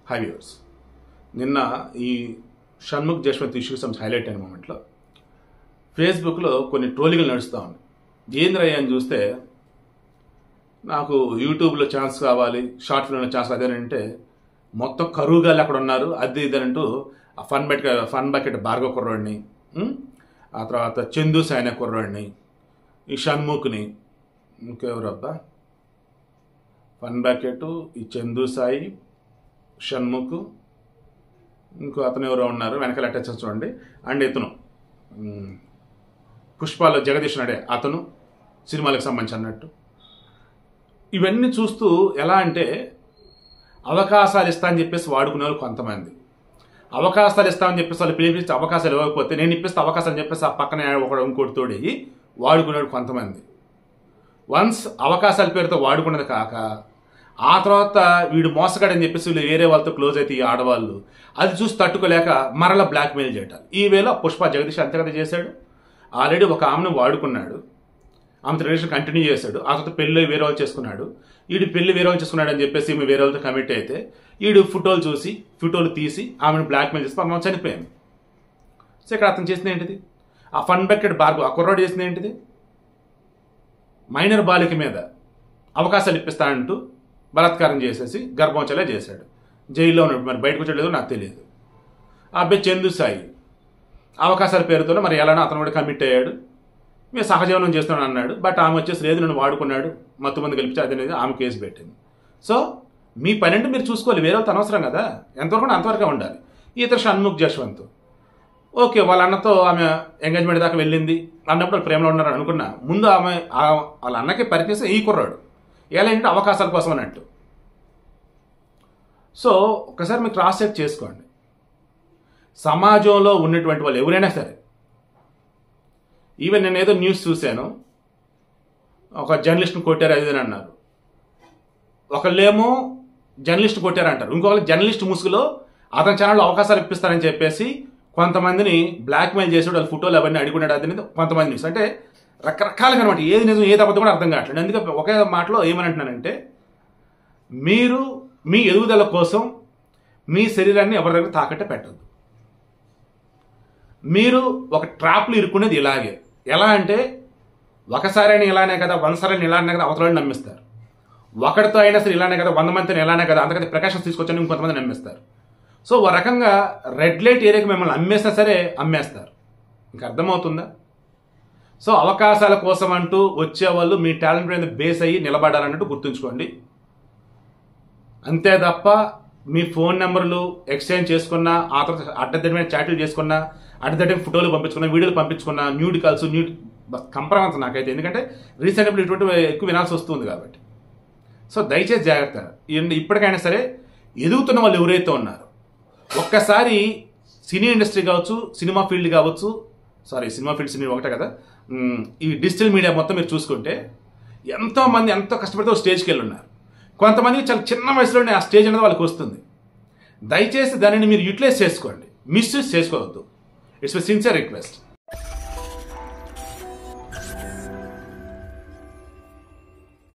High viewers నిన్న ఈ Shanmukh Jaswanth issue సంబంధించి హైలైట్ అయిన మూమెంట్లో ఫేస్బుక్లో కొన్ని ట్రోలింగ్లు నడుస్తూ ఉన్నాయి ఏంద్రయ్య అని చూస్తే నాకు యూట్యూబ్లో ఛాన్స్ కావాలి షార్ట్ ఫిల్మ్లో ఛాన్స్ అదేనంటే మొత్తం కరువుగాలు అక్కడ ఉన్నారు అది ఇది అంటూ ఆ fun bucket fun bucket Bhargava కుర్రోడిని ఉం? ఆ తర్వాత చందు సైన కుర్రోడిని ఈ షణ్ముఖ్ని ఇంకెవరబ్బా ఫన్ బకెట్ ఈ చందు సాయి షణ్ముఖ్ ఇంకో అతను ఎవరో ఉన్నారు వెనకాల అటాచ్ చూడండి అండ్ ఇతను ఉమ్, పుష్పాలో జగదీష్ నడే అతను సినిమాలకు సంబంధించి అన్నట్టు ఇవన్నీ చూస్తూ ఎలా అంటే అవకాశాలు ఇస్తా అని చెప్పేసి వాడుకునే వాళ్ళు కొంతమంది అవకాశాలు ఇస్తామని చెప్పేసి వాళ్ళు పిలిపించి అవకాశాలు ఇవ్వకపోతే నేను ఇప్పిస్తే అవకాశాలు అని చెప్పేసి ఆ పక్కన ఒకడు ఇంకోటి తోడి వాడుకునేవాడు కొంతమంది వన్స్ అవకాశాల పేరుతో వాడుకున్నది కాక ఆ తర్వాత వీడు మోసగాడని చెప్పేసి వీళ్ళు వేరే వాళ్ళతో క్లోజ్ అయితే ఈ ఆడవాళ్ళు అది చూసి తట్టుకోలేక మరల బ్లాక్మెయిల్ చేయటం ఈ వేళ పుష్ప జగదీష్ అంతే కదా చేశాడు ఆల్రెడీ ఒక ఆమెను వాడుకున్నాడు ఆమెతో రిలేషన్ కంటిన్యూ చేశాడు ఆ తర్వాత పెళ్ళి వేరే వాళ్ళు చేసుకున్నాడు వీడు పెళ్లి వేరే వాళ్ళు చేసుకున్నాడు అని చెప్పేసి ఈమె వేరే వాళ్ళతో కమిట్ అయితే వీడు ఫోటోలు చూసి ఫోటోలు తీసి ఆమెను బ్లాక్మెయిల్ చేసి ఆమె చనిపోయింది సో ఇక్కడ అతను చేసింది ఏంటిది ఆ ఫన్ బకెట్ బార్గో ఆ కుర్రాడు చేసింది ఏంటిది మైనర్ బాలిక మీద అవకాశాలు ఇప్పిస్తానంటూ బలాత్కారం చేసేసి గర్భవంచలే చేశాడు జైల్లో ఉన్నాడు మరి బయటకు వచ్చేది నాకు తెలియదు ఆ అబ్బాయి చందు సాయి అవకాశాల పేరుతో మరి ఎలానో అతను కూడా కమిట్ అయ్యాడు మేము సహజీవనం చేస్తున్నాను అన్నాడు బట్ ఆమె వచ్చేసి లేదు నన్ను వాడుకున్నాడు మత్తు మంది కలిపి అది అనేది ఆమె కేసు పెట్టింది సో మీ పని అంటే మీరు చూసుకోవాలి వేరే వాళ్ళతో అనవసరం కదా ఎంతవరకు ఉంటే అంతవరకే ఉండాలి ఇతర షణ్ముఖ్ జశ్వంత్ ఓకే వాళ్ళ అన్నతో ఆమె ఎంగేజ్మెంట్ దాకా వెళ్ళింది అన్నప్పుడు వాళ్ళు ప్రేమలో ఉన్నారని అనుకున్నా ముందు ఆమె ఆ- వాళ్ళ అన్నకి పరిచయం ఈ కుర్రాడు ఎలా ఏంటంటే అవకాశాల కోసం అన్నట్టు సో ఒకసారి మీరు క్రాస్ చెక్ చేసుకోండి సమాజంలో ఉన్నటువంటి వాళ్ళు ఎవరైనా సరే ఈవెన్ నేను ఏదో న్యూస్ చూశాను ఒక జర్నలిస్ట్ని కొట్టారు అది ఇది అని అన్నారు ఒకళ్ళేమో జర్నలిస్ట్ కొట్టారు అంటారు ఇంకొకరు జర్నలిస్ట్ ముసుగులో అతని ఛానల్లో అవకాశాలు ఇప్పిస్తారని చెప్పేసి కొంతమందిని బ్లాక్మెయిల్ చేసి వాళ్ళ ఫోటోలు అవన్నీ అడుగున్నాడు అది అనేది కొంతమంది న్యూస్ అంటే రకరకాలుగా అనమాట ఏది నిజం ఏది అబద్ధం కూడా అర్థం కావట్లేదు అందుకే ఒకే మాటలో ఏమని అంటున్నానంటే మీరు మీ ఎదుగుదల కోసం మీ శరీరాన్ని ఎవరి దగ్గర తాకట్టే పెట్టద్దు మీరు ఒక ట్రాప్లు ఇరుక్కునేది ఇలాగే ఎలా అంటే ఒకసారైనా ఇలానే కదా వందసారైనా ఇలానే కదా అవతలని నమ్మిస్తారు ఒకటితో అయినా సరే ఇలానే కదా వంద మందితో ఇలానే కదా అంతకది ప్రకాశం తీసుకొచ్చని ఇంకొంతమంది నమ్మిస్తారు సో ఒక రకంగా రెడ్ లైట్ ఏరియాకి మిమ్మల్ని అమ్మేసినా సరే అమ్మేస్తారు ఇంకా అర్థమవుతుందా సో అవకాశాల కోసం అంటూ వచ్చేవాళ్ళు మీ టాలెంట్ మీద బేస్ అయ్యి నిలబడాలన్నట్టు గుర్తుంచుకోండి అంతే తప్ప మీ ఫోన్ నెంబర్లు ఎక్స్చేంజ్ చేసుకున్నా ఆ తర్వాత అడ్డదిడ్డమైన చాట్లు చేసుకున్నా అడ్డదిడ్డమైన ఫోటోలు పంపించుకున్నా వీడియోలు పంపించుకున్నా న్యూడ్ కాల్స్ న్యూడ్ కంపరమంత నాకైతే ఎందుకంటే రీసెంట్ ఇప్పుడు ఇటువంటి ఎక్కువ వినాల్సి వస్తుంది కాబట్టి సో దయచేసి జాగ్రత్త ఏంటి ఇప్పటికైనా సరే ఎదుగుతున్న వాళ్ళు ఎవరైతే ఉన్నారో ఒక్కసారి సినీ ఇండస్ట్రీ కావచ్చు సినిమా ఫీల్డ్ కావచ్చు సారీ సినిమా ఫీల్డ్ సినీ ఒకటే కదా మ్, ఈ డిజిటల్ మీడియా మొత్తం మీరు చూసుకుంటే ఎంతో మంది ఎంతో కష్టపడితే ఒక స్టేజ్కి వెళ్ళి ఉన్నారు కొంతమంది చాలా చిన్న వయసులోనే ఆ స్టేజ్ అనేది వాళ్ళకి వస్తుంది దయచేసి దానిని మీరు యూటిలైజ్ చేసుకోండి మిస్యూజ్ చేసుకోవద్దు ఇట్స్ మై సిన్సియర్ రిక్వెస్ట్